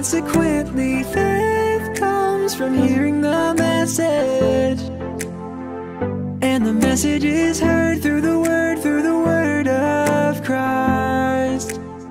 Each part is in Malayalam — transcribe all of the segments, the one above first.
Consequently, faith comes from hearing the message. And the message is heard through the word, through the word of Christ.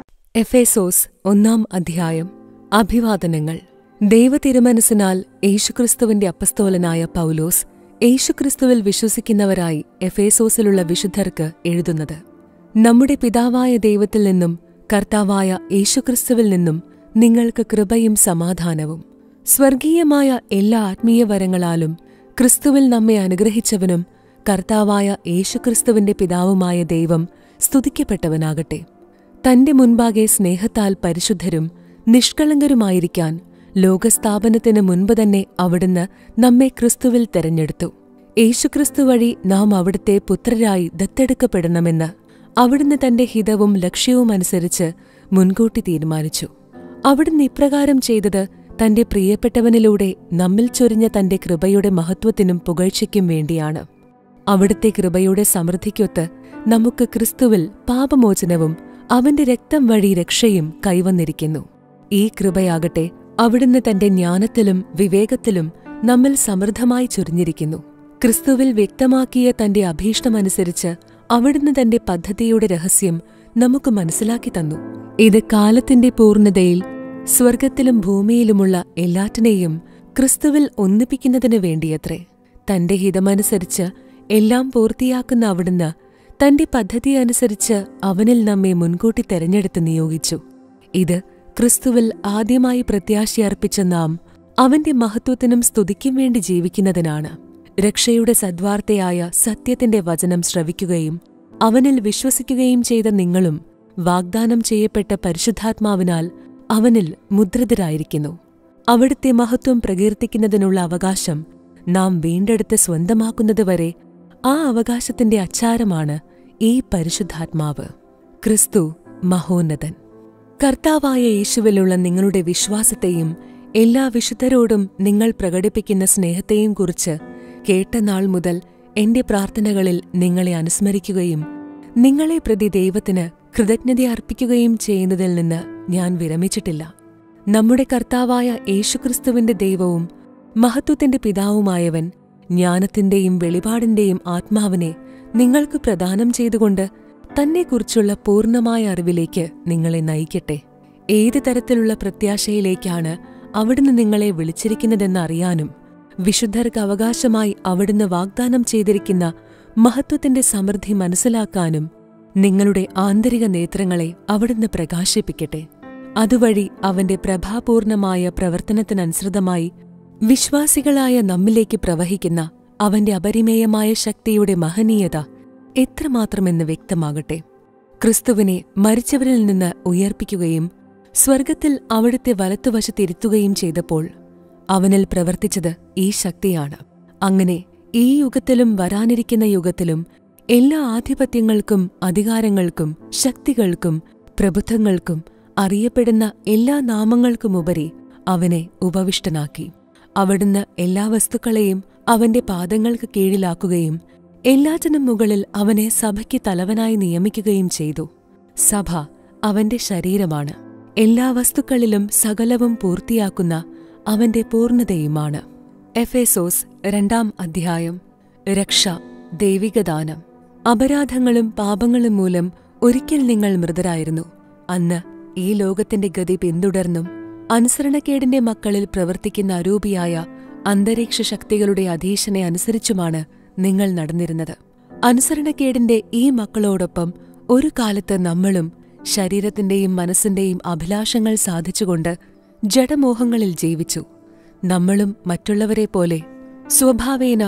Ephesus ഒന്നാം അധ്യായം അഭിവാദനങ്ങൾ ദൈവതിരുമനസിനാൽ യേശുക്രിസ്തുവിന്റെ അപ്പസ്തോലനായ പൗലോസ് യേശുക്രിസ്തുവിൽ വിശ്വസിക്കുന്നവരായി എഫേസോസിലുള്ള വിശുദ്ധർക്ക് എഴുതുന്നത് നമ്മുടെ പിതാവായ ദൈവത്തിൽ നിന്നും കർത്താവായ യേശുക്രിസ്തുവിൽ നിന്നും നിങ്ങൾക്ക് കൃപയും സമാധാനവും സ്വർഗീയമായ എല്ലാ ആത്മീയ വരങ്ങളാലും ക്രിസ്തുവിൽ നമ്മെ അനുഗ്രഹിച്ചവനും കർത്താവായ യേശുക്രിസ്തുവിന്റെ പിതാവുമായ ദൈവം സ്തുതിക്കപ്പെട്ടവനാകട്ടെ തന്റെ മുൻപാകെ സ്നേഹത്താൽ പരിശുദ്ധരും നിഷ്കളങ്കരുമായിരിക്കാൻ ലോകസ്ഥാപനത്തിന് മുൻപ് തന്നെ അവിടുന്ന് നമ്മെ ക്രിസ്തുവിൽ തെരഞ്ഞെടുത്തു യേശുക്രിസ്തു വഴി നാം അവിടുത്തെ പുത്രരായി ദത്തെടുക്കപ്പെടണമെന്ന് അവിടുന്ന് തന്റെ ഹിതവും ലക്ഷ്യവും അനുസരിച്ച് മുൻകൂട്ടി തീരുമാനിച്ചു അവിടുന്ന് ഇപ്രകാരം ചെയ്തത് തന്റെ പ്രിയപ്പെട്ടവനിലൂടെ നമ്മിൽ ചൊരിഞ്ഞ തന്റെ കൃപയുടെ മഹത്വത്തിനും പുകഴ്ചയ്ക്കും വേണ്ടിയാണ് അവിടുത്തെ കൃപയുടെ സമൃദ്ധിക്കൊത്ത് നമുക്ക് ക്രിസ്തുവിൽ പാപമോചനവും അവന്റെ രക്തം വഴി രക്ഷയും കൈവന്നിരിക്കുന്നു ഈ കൃപയാകട്ടെ അവിടുന്ന് തന്റെ ജ്ഞാനത്തിലും വിവേകത്തിലും നമ്മിൽ സമൃദ്ധമായി ചൊരിഞ്ഞിരിക്കുന്നു ക്രിസ്തുവിൽ വ്യക്തമാക്കിയ തന്റെ അഭീഷ്ടമനുസരിച്ച് അവിടുന്ന് തന്റെ പദ്ധതിയുടെ രഹസ്യം നമുക്ക് മനസ്സിലാക്കി തന്നു ഇത് കാലത്തിന്റെ പൂർണ്ണതയിൽ സ്വർഗത്തിലും ഭൂമിയിലുമുള്ള എല്ലാറ്റിനെയും ക്രിസ്തുവിൽ ഒന്നിപ്പിക്കുന്നതിനു വേണ്ടിയത്രേ തന്റെ ഹിതമനുസരിച്ച് എല്ലാം പൂർത്തിയാക്കുന്ന അവിടുന്ന് തന്റെ പദ്ധതി അനുസരിച്ച് അവനിൽ നമ്മെ മുൻകൂട്ടി തെരഞ്ഞെടുത്ത് നിയോഗിച്ചു ഇത് ക്രിസ്തുവിൽ ആദ്യമായി പ്രത്യാശയർപ്പിച്ച നാം അവന്റെ മഹത്വത്തിനും സ്തുതിക്കും വേണ്ടി ജീവിക്കുന്നതിനാണ് രക്ഷയുടെ സദ്വാർത്തയായ സത്യത്തിന്റെ വചനം ശ്രവിക്കുകയും അവനിൽ വിശ്വസിക്കുകയും ചെയ്ത നിങ്ങളും വാഗ്ദാനം ചെയ്യപ്പെട്ട പരിശുദ്ധാത്മാവിനാൽ അവനിൽ മുദ്രിതരായിരിക്കുന്നു അവിടുത്തെ മഹത്വം പ്രകീർത്തിക്കുന്നതിനുള്ള അവകാശം നാം വീണ്ടെടുത്ത് സ്വന്തമാക്കുന്നതുവരെ ആ അവകാശത്തിന്റെ അച്ചാരമാണ് ഈ പരിശുദ്ധാത്മാവ് ക്രിസ്തു മഹോന്നതൻ കർത്താവായ യേശുവിലുള്ള നിങ്ങളുടെ വിശ്വാസത്തെയും എല്ലാ വിശുദ്ധരോടും നിങ്ങൾ പ്രകടിപ്പിക്കുന്ന സ്നേഹത്തെയും കുറിച്ച് കേട്ട നാൾ മുതൽ എന്റെ പ്രാർത്ഥനകളിൽ നിങ്ങളെ അനുസ്മരിക്കുകയും നിങ്ങളെ പ്രതി ദൈവത്തിന് കൃതജ്ഞത അർപ്പിക്കുകയും ചെയ്യുന്നതിൽ നിന്ന് ഞാൻ വിരമിച്ചിട്ടില്ല നമ്മുടെ കർത്താവായ യേശുക്രിസ്തുവിന്റെ ദൈവവും മഹത്വത്തിന്റെ പിതാവുമായവൻ ജ്ഞാനത്തിന്റെയും വെളിപാടിന്റെയും ആത്മാവിനെ നിങ്ങൾക്ക് പ്രദാനം ചെയ്തുകൊണ്ട് തന്നെക്കുറിച്ചുള്ള പൂർണ്ണമായ അറിവിലേക്ക് നിങ്ങളെ നയിക്കട്ടെ ഏത് തരത്തിലുള്ള പ്രത്യാശയിലേക്കാണ് അവിടുന്ന് നിങ്ങളെ വിളിച്ചിരിക്കുന്നതെന്ന് അറിയാനും വിശുദ്ധർക്ക് അവകാശമായി അവിടുന്ന് വാഗ്ദാനം ചെയ്തിരിക്കുന്ന മഹത്വത്തിന്റെ സമൃദ്ധി മനസ്സിലാക്കാനും നിങ്ങളുടെ ആന്തരിക നേത്രങ്ങളെ അവിടുന്ന് പ്രകാശിപ്പിക്കട്ടെ അതുവഴി അവന്റെ പ്രഭാപൂർണമായ പ്രവർത്തനത്തിനനുസൃതമായി വിശ്വാസികളായ നമ്മിലേക്ക് പ്രവഹിക്കുന്ന അവന്റെ അപരിമേയമായ ശക്തിയുടെ മഹനീയത എത്രമാത്രമെന്ന് വ്യക്തമാകട്ടെ ക്രിസ്തുവിനെ മരിച്ചവരിൽ നിന്ന് ഉയർപ്പിക്കുകയും സ്വർഗത്തിൽ അവിടുത്തെ വലത്തുവശത്തിരുത്തുകയും ചെയ്തപ്പോൾ അവനിൽ പ്രവർത്തിച്ചത് ഈ ശക്തിയാണ് അങ്ങനെ ഈ യുഗത്തിലും വരാനിരിക്കുന്ന യുഗത്തിലും എല്ലാ ആധിപത്യങ്ങൾക്കും അധികാരങ്ങൾക്കും ശക്തികൾക്കും പ്രബുദ്ധങ്ങൾക്കും അറിയപ്പെടുന്ന എല്ലാ നാമങ്ങൾക്കുമുപരി അവനെ ഉപവിഷ്ടനാക്കി അവിടുന്ന് എല്ലാ വസ്തുക്കളെയും അവന്റെ പാദങ്ങൾക്ക് കീഴിലാക്കുകയും എല്ലാറ്റിനും മുകളിൽ അവനെ സഭയ്ക്ക് തലവനായി നിയമിക്കുകയും ചെയ്തു സഭ അവന്റെ ശരീരമാണ് എല്ലാ വസ്തുക്കളിലും സകലവും പൂർത്തിയാക്കുന്ന അവന്റെ പൂർണ്ണതയുമാണ് എഫേസോസ് രണ്ടാം അധ്യായം രക്ഷ ദൈവികദാനം അപരാധങ്ങളും പാപങ്ങളും മൂലം ഒരിക്കൽ നിങ്ങൾ മൃതരായിരുന്നു അന്ന് ഈ ലോകത്തിന്റെ ഗതി പിന്തുടർന്നും അനുസരണക്കേടിന്റെ മക്കളിൽ പ്രവർത്തിക്കുന്ന അരൂപിയായ അന്തരീക്ഷ ശക്തികളുടെ അധീശനെ അനുസരിച്ചുമാണ് നിങ്ങൾ നടന്നിരുന്നത് അനുസരണക്കേടിന്റെ ഈ മക്കളോടൊപ്പം ഒരു കാലത്ത് നമ്മളും ശരീരത്തിന്റെയും മനസ്സിന്റെയും അഭിലാഷങ്ങൾ സാധിച്ചുകൊണ്ട് ജഡമോഹങ്ങളിൽ ജീവിച്ചു നമ്മളും മറ്റുള്ളവരെ പോലെ സ്വഭാവേന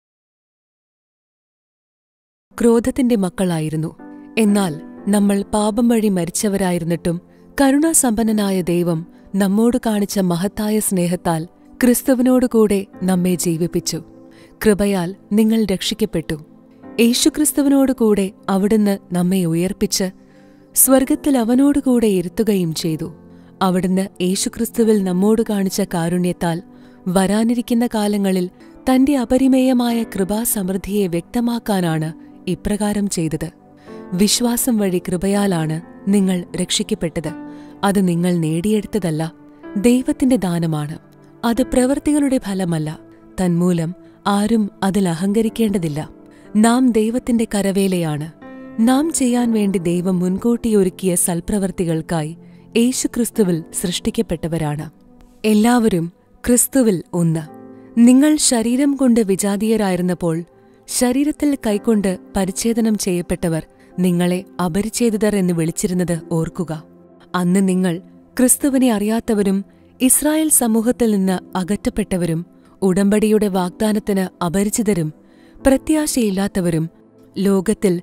ക്രോധത്തിന്റെ മക്കളായിരുന്നു എന്നാൽ നമ്മൾ പാപം വഴി മരിച്ചവരായിരുന്നിട്ടും കരുണാസമ്പന്നനായ ദൈവം നമ്മോട് കാണിച്ച മഹത്തായ സ്നേഹത്താൽ ക്രിസ്തുവിനോടുകൂടെ നമ്മെ ജീവിപ്പിച്ചു കൃപയാൽ നിങ്ങൾ രക്ഷിക്കപ്പെട്ടു യേശുക്രിസ്തുവിനോടുകൂടെ അവിടുന്ന് നമ്മെ ഉയർപ്പിച്ച് സ്വർഗത്തിൽ അവനോടുകൂടെ ഇരുത്തുകയും ചെയ്തു അവിടുന്ന് യേശുക്രിസ്തുവിൽ നമ്മോട് കാണിച്ച കാരുണ്യത്താൽ വരാനിരിക്കുന്ന കാലങ്ങളിൽ തന്റെ അപരിമേയമായ കൃപാസമൃദ്ധിയെ വ്യക്തമാക്കാനാണ് ഇപ്രകാരം ചെയ്തത് വിശ്വാസം വഴി കൃപയാലാണ് നിങ്ങൾ രക്ഷിക്കപ്പെട്ടത് അത് നിങ്ങൾ നേടിയെടുത്തതല്ല ദൈവത്തിന്റെ ദാനമാണ് അത് പ്രവൃത്തികളുടെ ഫലമല്ല തന്മൂലം ആരും അതിൽ അഹങ്കരിക്കേണ്ടതില്ല നാം ദൈവത്തിന്റെ കരവേലയാണ് നാം ചെയ്യാൻ വേണ്ടി ദൈവം മുൻകൂട്ടി ഒരുക്കിയ സൽപ്രവർത്തികൾക്കായി യേശുക്രിസ്തുവിൽ സൃഷ്ടിക്കപ്പെട്ടവരാണ് എല്ലാവരും ക്രിസ്തുവിൽ ഒന്ന് നിങ്ങൾ ശരീരം കൊണ്ട് വിജാതീയരായിരുന്നപ്പോൾ ശരീരത്തിൽ കൈക്കൊണ്ട് പരിച്ഛേദനം ചെയ്യപ്പെട്ടവർ നിങ്ങളെ അപരിച്ഛേദിതർ എന്ന് വിളിച്ചിരുന്നത് ഓർക്കുക അന്ന് നിങ്ങൾ ക്രിസ്തുവിനെ അറിയാത്തവരും ഇസ്രായേൽ സമൂഹത്തിൽ നിന്ന് അകറ്റപ്പെട്ടവരും ഉടമ്പടിയുടെ വാഗ്ദാനത്തിന് അപരിചിതരും പ്രത്യാശയില്ലാത്തവരും ലോകത്തിൽ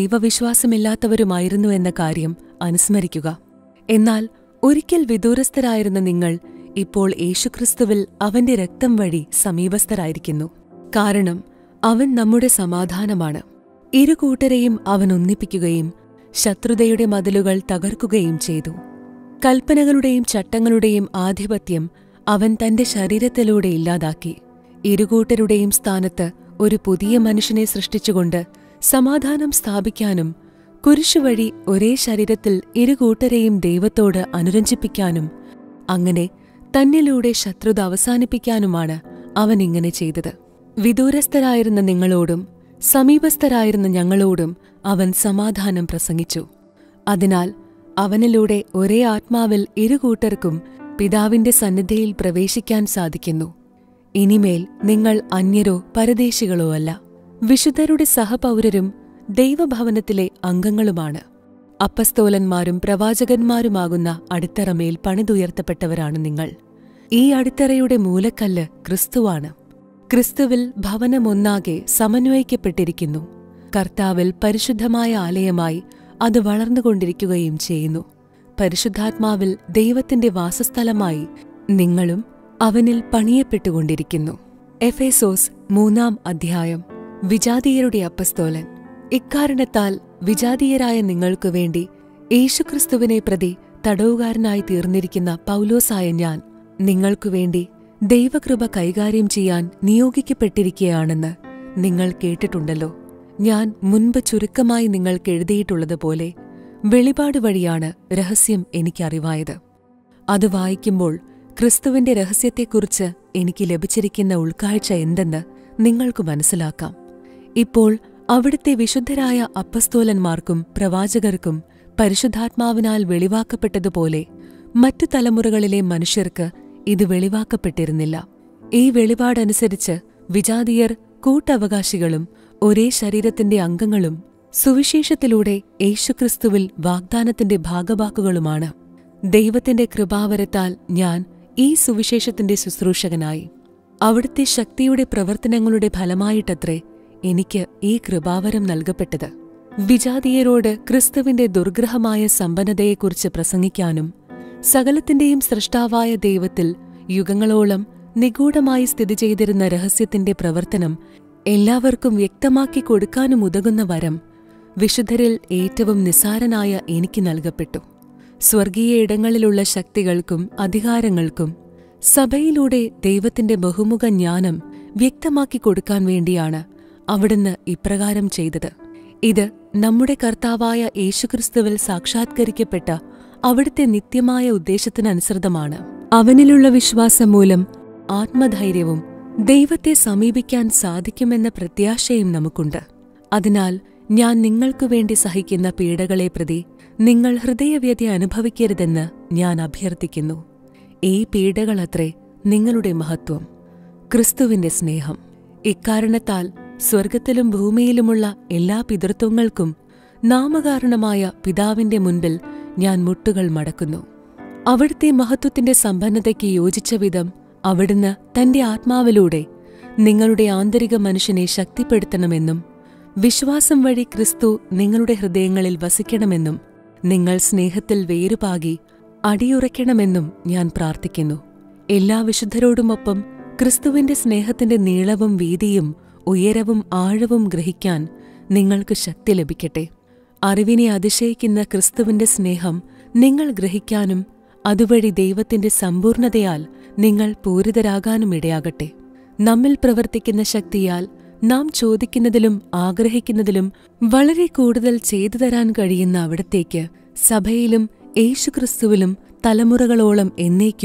ദൈവവിശ്വാസമില്ലാത്തവരുമായിരുന്നു എന്ന കാര്യം അനുസ്മരിക്കുക എന്നാൽ ഒരിക്കൽ വിദൂരസ്ഥരായിരുന്ന നിങ്ങൾ ഇപ്പോൾ യേശുക്രിസ്തുവിൽ അവന്റെ രക്തം വഴി സമീപസ്ഥരായിരിക്കുന്നു കാരണം അവൻ നമ്മുടെ സമാധാനമാണ് ഇരു കൂട്ടരെയും അവൻ ഒന്നിപ്പിക്കുകയും ശത്രുതയുടെ മതിലുകൾ തകർക്കുകയും ചെയ്തു കൽപ്പനകളുടെയും ചട്ടങ്ങളുടെയും ആധിപത്യം അവൻ തന്റെ ശരീരത്തിലൂടെ ഇല്ലാതാക്കി ഇരുകൂട്ടരുടെയും സ്ഥാനത്ത് ഒരു പുതിയ മനുഷ്യനെ സൃഷ്ടിച്ചുകൊണ്ട് സമാധാനം സ്ഥാപിക്കാനും കുരിശുവഴി ഒരേ ശരീരത്തിൽ ഇരുകൂട്ടരെയും ദൈവത്തോട് അനുരഞ്ജിപ്പിക്കാനും അങ്ങനെ തന്നിലൂടെ ശത്രുത അവസാനിപ്പിക്കാനുമാണ് അവൻ ഇങ്ങനെ ചെയ്തത് വിദൂരസ്ഥരായിരുന്ന നിങ്ങളോടും സമീപസ്ഥരായിരുന്ന ഞങ്ങളോടും അവൻ സമാധാനം പ്രസംഗിച്ചു അതിനാൽ അവനിലൂടെ ഒരേ ആത്മാവിൽ ഇരുകൂട്ടർക്കും പിതാവിന്റെ സന്നിധിയിൽ പ്രവേശിക്കാൻ സാധിക്കുന്നു ഇനിമേൽ നിങ്ങൾ അന്യരോ പരദേശികളോ അല്ല വിശുദ്ധരുടെ സഹപൗരരും ദൈവഭവനത്തിലെ അംഗങ്ങളുമാണ് അപ്പസ്തോലന്മാരും പ്രവാചകന്മാരുമാകുന്ന അടിത്തറമേൽ പണിതുയർത്തപ്പെട്ടവരാണ് നിങ്ങൾ ഈ അടിത്തറയുടെ മൂലക്കല്ല് ക്രിസ്തുവാണ് ക്രിസ്തുവിൽ ഭവനമൊന്നാകെ സമന്വയിക്കപ്പെട്ടിരിക്കുന്നു കർത്താവിൽ പരിശുദ്ധമായ ആലയമായി അത് വളർന്നുകൊണ്ടിരിക്കുകയും ചെയ്യുന്നു പരിശുദ്ധാത്മാവിൽ ദൈവത്തിന്റെ വാസസ്ഥലമായി നിങ്ങളും അവനിൽ പണിയപ്പെട്ടുകൊണ്ടിരിക്കുന്നു എഫേസോസ് മൂന്നാം അധ്യായം വിജാതീയരുടെ അപ്പസ്തോലൻ ഇക്കാരണത്താൽ വിജാതീയരായ നിങ്ങൾക്കു വേണ്ടി യേശുക്രിസ്തുവിനെ പ്രതി തടവുകാരനായി തീർന്നിരിക്കുന്ന പൗലോസായ ഞാൻ നിങ്ങൾക്കു വേണ്ടി ദൈവകൃപ കൈകാര്യം ചെയ്യാൻ നിയോഗിക്കപ്പെട്ടിരിക്കുകയാണെന്ന് നിങ്ങൾ കേട്ടിട്ടുണ്ടല്ലോ ഞാൻ മുൻപ് ചുരുക്കമായി നിങ്ങൾക്ക് എഴുതിയിട്ടുള്ളതുപോലെ വെളിപാട് വഴിയാണ് രഹസ്യം എനിക്കറിവായത് അത് വായിക്കുമ്പോൾ ക്രിസ്തുവിന്റെ രഹസ്യത്തെക്കുറിച്ച് എനിക്ക് ലഭിച്ചിരിക്കുന്ന ഉൾക്കാഴ്ച എന്തെന്ന് നിങ്ങൾക്ക് മനസ്സിലാക്കാം ഇപ്പോൾ അവിടുത്തെ വിശുദ്ധരായ അപ്പസ്തോലന്മാർക്കും പ്രവാചകർക്കും പരിശുദ്ധാത്മാവിനാൽ വെളിവാക്കപ്പെട്ടതുപോലെ മറ്റു തലമുറകളിലെ മനുഷ്യർക്ക് ഇത് വെളിവാക്കപ്പെട്ടിരുന്നില്ല ഈ വെളിപാടനുസരിച്ച് വിജാതീയർ കൂട്ടവകാശികളും ഒരേ ശരീരത്തിന്റെ അംഗങ്ങളും സുവിശേഷത്തിലൂടെ യേശുക്രിസ്തുവിൽ വാഗ്ദാനത്തിന്റെ ഭാഗവാക്കുകളുമാണ് ദൈവത്തിന്റെ കൃപാവരത്താൽ ഞാൻ ഈ സുവിശേഷത്തിന്റെ ശുശ്രൂഷകനായി അവിടുത്തെ ശക്തിയുടെ പ്രവർത്തനങ്ങളുടെ ഫലമായിട്ടത്രേ എനിക്ക് ഈ കൃപാവരം നൽകപ്പെട്ടത് വിജാതീയരോട് ക്രിസ്തുവിന്റെ ദുർഗ്രഹമായ സമ്പന്നതയെക്കുറിച്ച് പ്രസംഗിക്കാനും സകലത്തിന്റെയും സൃഷ്ടാവായ ദൈവത്തിൽ യുഗങ്ങളോളം നിഗൂഢമായി സ്ഥിതി ചെയ്തിരുന്ന രഹസ്യത്തിന്റെ പ്രവർത്തനം എല്ലാവർക്കും വ്യക്തമാക്കി കൊടുക്കാനും ഉതകുന്ന വരം വിശുദ്ധരിൽ ഏറ്റവും നിസാരനായ എനിക്ക് നൽകപ്പെട്ടു സ്വർഗീയ ഇടങ്ങളിലുള്ള ശക്തികൾക്കും അധികാരങ്ങൾക്കും സഭയിലൂടെ ദൈവത്തിന്റെ ബഹുമുഖ ജ്ഞാനം വ്യക്തമാക്കി കൊടുക്കാൻ വേണ്ടിയാണ് അവിടുന്ന് ഇപ്രകാരം ചെയ്തത് ഇത് നമ്മുടെ കർത്താവായ യേശുക്രിസ്തുവിൽ സാക്ഷാത്കരിക്കപ്പെട്ട അവിടുത്തെ നിത്യമായ ഉദ്ദേശത്തിനനുസൃതമാണ് അവനിലുള്ള വിശ്വാസം മൂലം ആത്മധൈര്യവും ദൈവത്തെ സമീപിക്കാൻ സാധിക്കുമെന്ന പ്രത്യാശയും നമുക്കുണ്ട് അതിനാൽ ഞാൻ നിങ്ങൾക്കു വേണ്ടി സഹിക്കുന്ന പീഡകളെ പ്രതി നിങ്ങൾ ഹൃദയവ്യത അനുഭവിക്കരുതെന്ന് ഞാൻ അഭ്യർത്ഥിക്കുന്നു ഈ പീഡകളത്രേ നിങ്ങളുടെ മഹത്വം ക്രിസ്തുവിന്റെ സ്നേഹം ഇക്കാരണത്താൽ സ്വർഗത്തിലും ഭൂമിയിലുമുള്ള എല്ലാ പിതൃത്വങ്ങൾക്കും നാമകാരണമായ പിതാവിന്റെ മുൻപിൽ ഞാൻ മുട്ടുകൾ മടക്കുന്നു അവിടുത്തെ മഹത്വത്തിന്റെ സമ്പന്നതയ്ക്ക് യോജിച്ച വിധം അവിടുന്ന് തന്റെ ആത്മാവിലൂടെ നിങ്ങളുടെ ആന്തരിക മനുഷ്യനെ ശക്തിപ്പെടുത്തണമെന്നും വിശ്വാസം വഴി ക്രിസ്തു നിങ്ങളുടെ ഹൃദയങ്ങളിൽ വസിക്കണമെന്നും നിങ്ങൾ സ്നേഹത്തിൽ വേരുപാകി അടിയുറയ്ക്കണമെന്നും ഞാൻ പ്രാർത്ഥിക്കുന്നു എല്ലാ വിശുദ്ധരോടുമൊപ്പം ക്രിസ്തുവിന്റെ സ്നേഹത്തിന്റെ നീളവും വീതിയും ഉയരവും ആഴവും ഗ്രഹിക്കാൻ നിങ്ങൾക്ക് ശക്തി ലഭിക്കട്ടെ അറിവിനെ അതിശയിക്കുന്ന ക്രിസ്തുവിന്റെ സ്നേഹം നിങ്ങൾ ഗ്രഹിക്കാനും അതുവഴി ദൈവത്തിന്റെ സമ്പൂർണതയാൽ നിങ്ങൾ പൂരിതരാകാനും ഇടയാകട്ടെ നമ്മിൽ പ്രവർത്തിക്കുന്ന ശക്തിയാൽ നാം ചോദിക്കുന്നതിലും ആഗ്രഹിക്കുന്നതിലും വളരെ കൂടുതൽ ചെയ്തു തരാൻ കഴിയുന്ന അവിടത്തേക്ക് സഭയിലും യേശുക്രിസ്തുവിലും തലമുറകളോളം എന്നേക്കും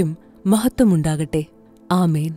മഹത്വമുണ്ടാകട്ടെ ആമേൻ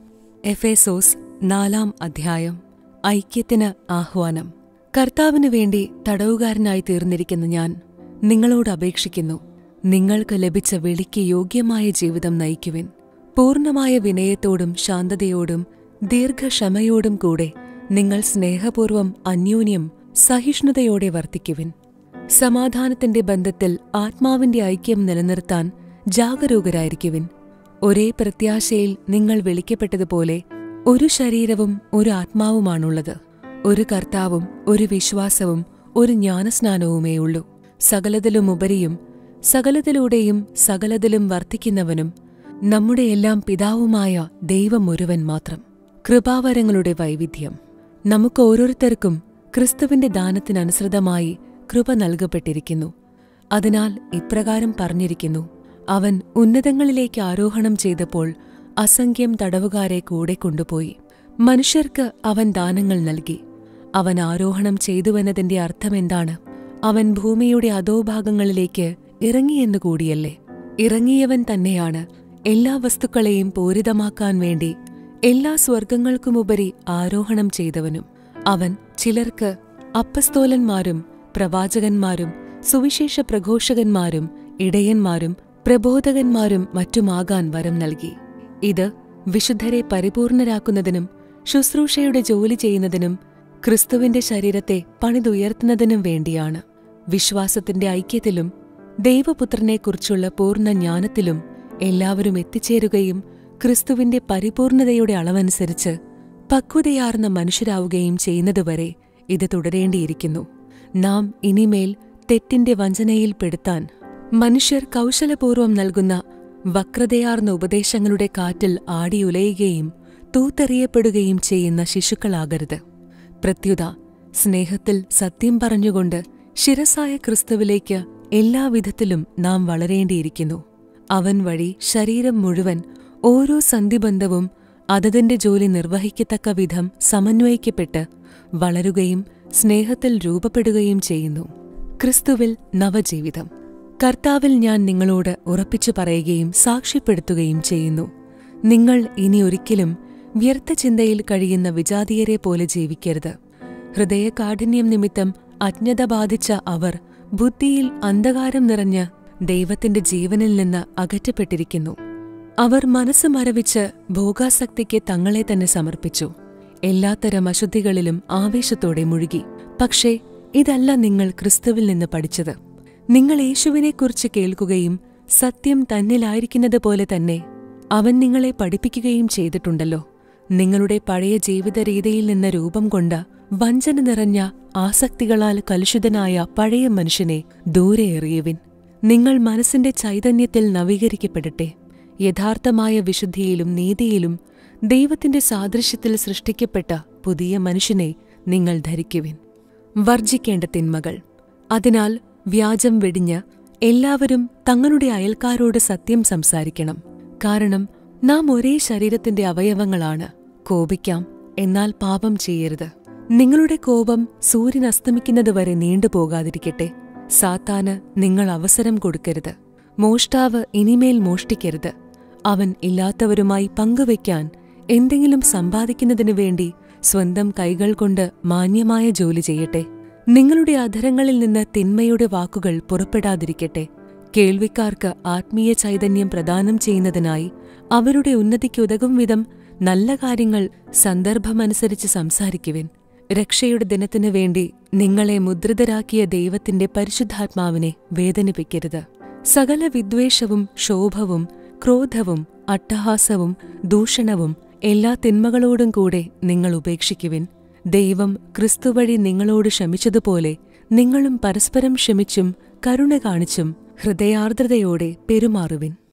എഫേസോസ് നാലാം അധ്യായം ഐക്യത്തിന് ആഹ്വാനം കർത്താവിനു വേണ്ടി തടവുകാരനായി തീർന്നിരിക്കുന്ന ഞാൻ നിങ്ങളോട് അപേക്ഷിക്കുന്നു നിങ്ങൾക്ക് ലഭിച്ച വിളിക്ക് യോഗ്യമായ ജീവിതം നയിക്കുവിൻ പൂർണ്ണമായ വിനയത്തോടും ശാന്തതയോടും ദീർഘക്ഷമയോടും കൂടെ നിങ്ങൾ സ്നേഹപൂർവം അന്യോന്യം സഹിഷ്ണുതയോടെ വർത്തിക്കുവിൻ സമാധാനത്തിന്റെ ബന്ധത്തിൽ ആത്മാവിന്റെ ഐക്യം നിലനിർത്താൻ ജാഗരൂകരായിരിക്കുവിൻ ഒരേ പ്രത്യാശയിൽ നിങ്ങൾ വിളിക്കപ്പെട്ടതുപോലെ ഒരു ശരീരവും ഒരു ആത്മാവുമാണുള്ളത് ഒരു കർത്താവും ഒരു വിശ്വാസവും ഒരു ജ്ഞാനസ്നാനവുമേ ഉള്ളൂ സകലതിലും ഉപരിയും സകലത്തിലൂടെയും സകലതിലും വർദ്ധിക്കുന്നവനും നമ്മുടെ എല്ലാം പിതാവുമായ ദൈവം ഒരുവൻ മാത്രം കൃപാവരങ്ങളുടെ വൈവിധ്യം നമുക്ക് ഓരോരുത്തർക്കും ക്രിസ്തുവിന്റെ ദാനത്തിനനുസൃതമായി കൃപ നൽകപ്പെട്ടിരിക്കുന്നു അതിനാൽ ഇപ്രകാരം പറഞ്ഞിരിക്കുന്നു അവൻ ഉന്നതങ്ങളിലേക്ക് ആരോഹണം ചെയ്തപ്പോൾ അസംഖ്യം തടവുകാരെ കൂടെ കൊണ്ടുപോയി മനുഷ്യർക്ക് അവൻ ദാനങ്ങൾ നൽകി അവൻ ആരോഹണം ചെയ്തുവെന്നതിന്റെ അർത്ഥമെന്താണ് അവൻ ഭൂമിയുടെ അധോഭാഗങ്ങളിലേക്ക് ഇറങ്ങിയെന്നു കൂടിയല്ലേ ഇറങ്ങിയവൻ തന്നെയാണ് എല്ലാ വസ്തുക്കളെയും പൂരിതമാക്കാൻ വേണ്ടി എല്ലാ സ്വർഗങ്ങൾക്കുമുപരി ആരോഹണം ചെയ്തവനും അവൻ ചിലർക്ക് അപ്പസ്തോലന്മാരും പ്രവാചകന്മാരും സുവിശേഷ പ്രഘോഷകന്മാരും ഇടയന്മാരും പ്രബോധകന്മാരും മറ്റുമാകാൻ വരം നൽകി ഇത് വിശുദ്ധരെ പരിപൂർണരാക്കുന്നതിനും ശുശ്രൂഷയുടെ ജോലി ചെയ്യുന്നതിനും ക്രിസ്തുവിന്റെ ശരീരത്തെ പണിതുയർത്തുന്നതിനും വേണ്ടിയാണ് വിശ്വാസത്തിന്റെ ഐക്യത്തിലും ദൈവപുത്രനെക്കുറിച്ചുള്ള പൂർണ്ണ ജ്ഞാനത്തിലും എല്ലാവരും എത്തിച്ചേരുകയും ക്രിസ്തുവിന്റെ പരിപൂർണതയുടെ അളവനുസരിച്ച് പക്വതയാർന്ന മനുഷ്യരാവുകയും ചെയ്യുന്നതുവരെ ഇത് തുടരേണ്ടിയിരിക്കുന്നു നാം ഇനിമേൽ തെറ്റിന്റെ വഞ്ചനയിൽ പെടുത്താൻ മനുഷ്യർ കൗശലപൂർവം നൽകുന്ന വക്രതയാർന്ന ഉപദേശങ്ങളുടെ കാറ്റിൽ ആടിയുലയുകയും തൂത്തെറിയപ്പെടുകയും ചെയ്യുന്ന ശിശുക്കളാകരുത് പ്രത്യുത സ്നേഹത്തിൽ സത്യം പറഞ്ഞുകൊണ്ട് ശിരസായ ക്രിസ്തുവിലേക്ക് എല്ലാവിധത്തിലും നാം വളരേണ്ടിയിരിക്കുന്നു അവൻ വഴി ശരീരം മുഴുവൻ ഓരോ സന്ധിബന്ധവും അതതിന്റെ ജോലി നിർവഹിക്കത്തക്ക വിധം സമന്വയിക്കപ്പെട്ട് വളരുകയും സ്നേഹത്തിൽ രൂപപ്പെടുകയും ചെയ്യുന്നു ക്രിസ്തുവിൽ നവജീവിതം കർത്താവിൽ ഞാൻ നിങ്ങളോട് ഉറപ്പിച്ചു പറയുകയും സാക്ഷ്യപ്പെടുത്തുകയും ചെയ്യുന്നു നിങ്ങൾ ഇനി ഒരിക്കലും വ്യർത്ഥചിന്തയിൽ കഴിയുന്ന വിജാതീയരെ പോലെ ജീവിക്കരുത് ഹൃദയകാഠിന്യം നിമിത്തം അജ്ഞത ബാധിച്ച അവർ ബുദ്ധിയിൽ അന്ധകാരം നിറഞ്ഞ് ദൈവത്തിന്റെ ജീവനിൽ നിന്ന് അകറ്റപ്പെട്ടിരിക്കുന്നു അവർ മനസ്സ് മരവിച്ച് ഭോഗാസക്തിക്ക് തങ്ങളെ തന്നെ സമർപ്പിച്ചു എല്ലാത്തരം അശുദ്ധികളിലും ആവേശത്തോടെ മുഴുകി പക്ഷേ ഇതല്ല നിങ്ങൾ ക്രിസ്തുവിൽ നിന്ന് പഠിച്ചത് നിങ്ങൾ യേശുവിനെക്കുറിച്ച് കേൾക്കുകയും സത്യം തന്നിലായിരിക്കുന്നത് പോലെ തന്നെ അവൻ നിങ്ങളെ പഠിപ്പിക്കുകയും ചെയ്തിട്ടുണ്ടല്ലോ നിങ്ങളുടെ പഴയ ജീവിത രീതിയിൽ നിന്ന് രൂപം കൊണ്ട വഞ്ചന നിറഞ്ഞ ആസക്തികളാൽ കലുഷിതനായ പഴയ മനുഷ്യനെ ദൂരെ എറിയുവിൻ നിങ്ങൾ മനസ്സിന്റെ ചൈതന്യത്തിൽ നവീകരിക്കപ്പെടട്ടെ യഥാർത്ഥമായ വിശുദ്ധിയിലും നീതിയിലും ദൈവത്തിന്റെ സാദൃശ്യത്തിൽ സൃഷ്ടിക്കപ്പെട്ട പുതിയ മനുഷ്യനെ നിങ്ങൾ ധരിക്കുവിൻ വർജിക്കേണ്ട തിന്മകൾ അതിനാൽ വ്യാജം വെടിഞ്ഞ് എല്ലാവരും തങ്ങളുടെ അയൽക്കാരോട് സത്യം സംസാരിക്കണം കാരണം നാം ഒരേ ശരീരത്തിന്റെ അവയവങ്ങളാണ് കോപിക്കാം എന്നാൽ പാപം ചെയ്യരുത് നിങ്ങളുടെ കോപം സൂര്യൻ അസ്തമിക്കുന്നതുവരെ നീണ്ടുപോകാതിരിക്കട്ടെ സാത്താന് നിങ്ങൾ അവസരം കൊടുക്കരുത് മോഷ്ടാവ് ഇനിമേൽ മോഷ്ടിക്കരുത് അവൻ ഇല്ലാത്തവരുമായി പങ്കുവയ്ക്കാൻ എന്തെങ്കിലും സമ്പാദിക്കുന്നതിനു വേണ്ടി സ്വന്തം കൈകൾ കൊണ്ട് മാന്യമായ ജോലി ചെയ്യട്ടെ നിങ്ങളുടെ അധരങ്ങളിൽ നിന്ന് തിന്മയുടെ വാക്കുകൾ പുറപ്പെടാതിരിക്കട്ടെ കേൾവിക്കാർക്ക് ആത്മീയ ചൈതന്യം പ്രദാനം ചെയ്യുന്നതിനായി അവരുടെ ഉന്നതിക്കുതകും വിധം നല്ല കാര്യങ്ങൾ സന്ദർഭമനുസരിച്ച് സംസാരിക്കുവിൻ രക്ഷയുടെ ദിനത്തിനു വേണ്ടി നിങ്ങളെ മുദ്രിതരാക്കിയ ദൈവത്തിന്റെ പരിശുദ്ധാത്മാവിനെ വേദനിപ്പിക്കരുത് സകല വിദ്വേഷവും ശോഭവും ക്രോധവും അട്ടഹാസവും ദൂഷണവും എല്ലാ തിന്മകളോടും കൂടെ നിങ്ങൾ ഉപേക്ഷിക്കുവിൻ ദൈവം ക്രിസ്തുവഴി നിങ്ങളോട് ക്ഷമിച്ചതുപോലെ നിങ്ങളും പരസ്പരം ക്ഷമിച്ചും കരുണ കാണിച്ചും ഹൃദയാർദ്രതയോടെ പെരുമാറുവിൻ